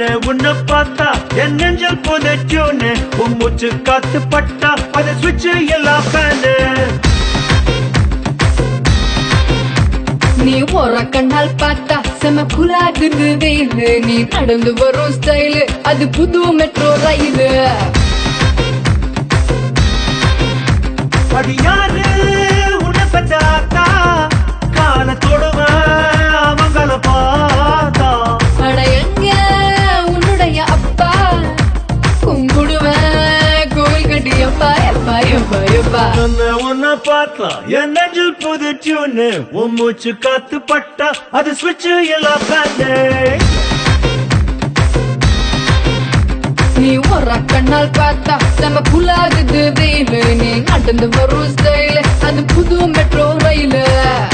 பெண்ணு உன்னை பார்த்தா என் நெஞ்சல் புதைச்சோன்னு உன் மூச்சு காத்து பட்டா அதை சுவிட்ச் எல்லாம் ஃபேனு நீ ஒரு கண்ணால் பார்த்தா செம குலாகுது வெயிலு நீ நடந்து வரும் ஸ்டைலு அது புது மெட்ரோ ரயிலு அடி யாரு உன்னை பெற்றாத்தா காலத்தோடுவ அவங்கள பார்த்தா அட எங்க உன்னுடைய அப்பா கும்பிடுவேன் கோவில் கட்டி எப்பா எப்பா எப்பா எப்பா உன்னை உன்னை பார்த்தா என் நெஞ்சில் புதைச்சோன்னு உன் மூச்சு காத்து பட்டா அது சுவிட்ச் எல்லாம் ஃபேனு நீ ஒரு கண்ணால் பார்த்தா செம குலாகுது வெயிலு நீ நடந்து வரும் ஸ்டைலு அது புது மெட்ரோ ரயிலு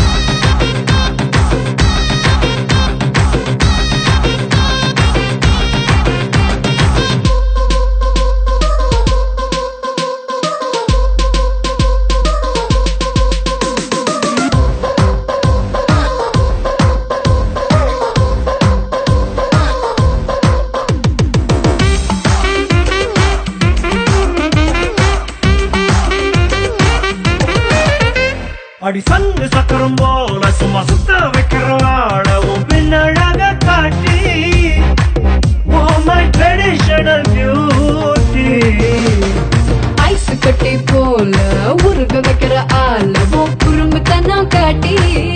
அடி சங்கு சக்கரம் போல சும்மா சுத்த வைக்கிற ஆள உன் பின்னழக காட்டி Oh my traditional beauty ice கட்டி போல உருக வைக்கிற ஆள உன் குறும்புத்தனம் காட்டி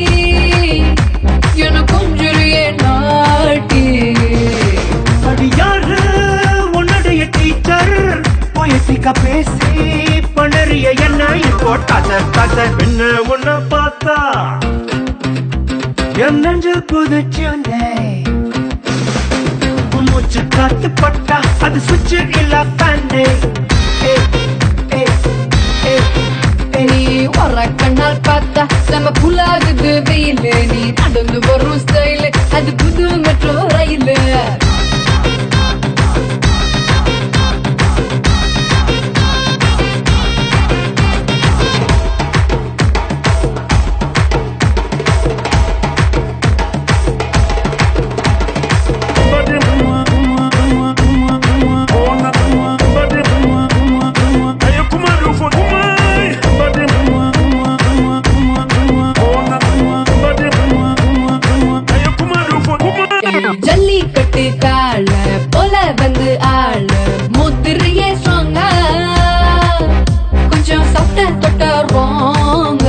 என கொஞ்சுறியே நாட்டி அடி யாரு உன்னுடைய டீச்சர் பொயட்டிக்கா பேசி பண்ணறிய என்ன இப்போ கதை கதை பின்ன உன்னை பார்த்தா என் நெஞ்சில் புதுச்சுனே மூச்சு காத்து பட்டா அது சுவிட்ச் இல்ல பண்ணே நீ ஒரு கண்ணால் பார்த்தா செம குலாகுது வெயிலு நீ நடந்து வரும் ஸ்டைலு அது புது மெட்ரோ ரயிலு ஜல்லிக்கட்டு கால போல வந்து ஆள முதிரியே ஸ்ட்ராங்கா கொஞ்சம் சாப்பிட்ட தொட்ட ரோங்க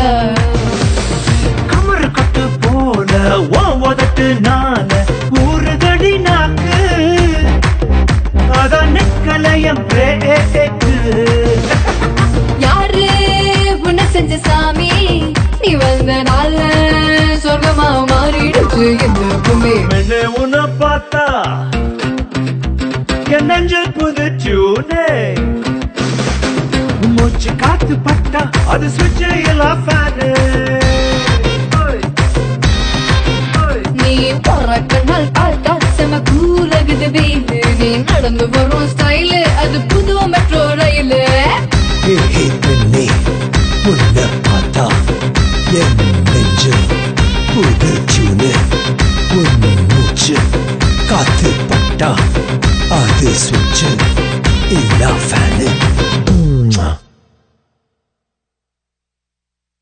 கமரு கட்டு போல ஓ உதட்டு நான ஊறுதடி நாக்கு அதான் நிக்கலையம் பிரேக்கு யாரு உன்னை செஞ்ச சாமி நீ வந்த நாள் சொர்க்கமா மாறிடுச்சு இந்த பூமி மென்னு உன்னை பார்த்தா என் நெஞ்சில் புதுச்சூனே மூச்சு காத்து பட்டா அது சுவிட்ச் எல்லாம் ஃபேனு நீ போற கண்ணால் பார்த்தா செம கூலகுது வெயிலு நீ நடந்து வரும் ஸ்டைலு அது புது மெட்ரோ ரயிலு ஹே பெண்ணே உன்னை பார்த்தா என் நெஞ்சு புது சூனு உன் மூச்சு காத்து பட்டா அது சுவிட்சு இல்லா ஃபேனு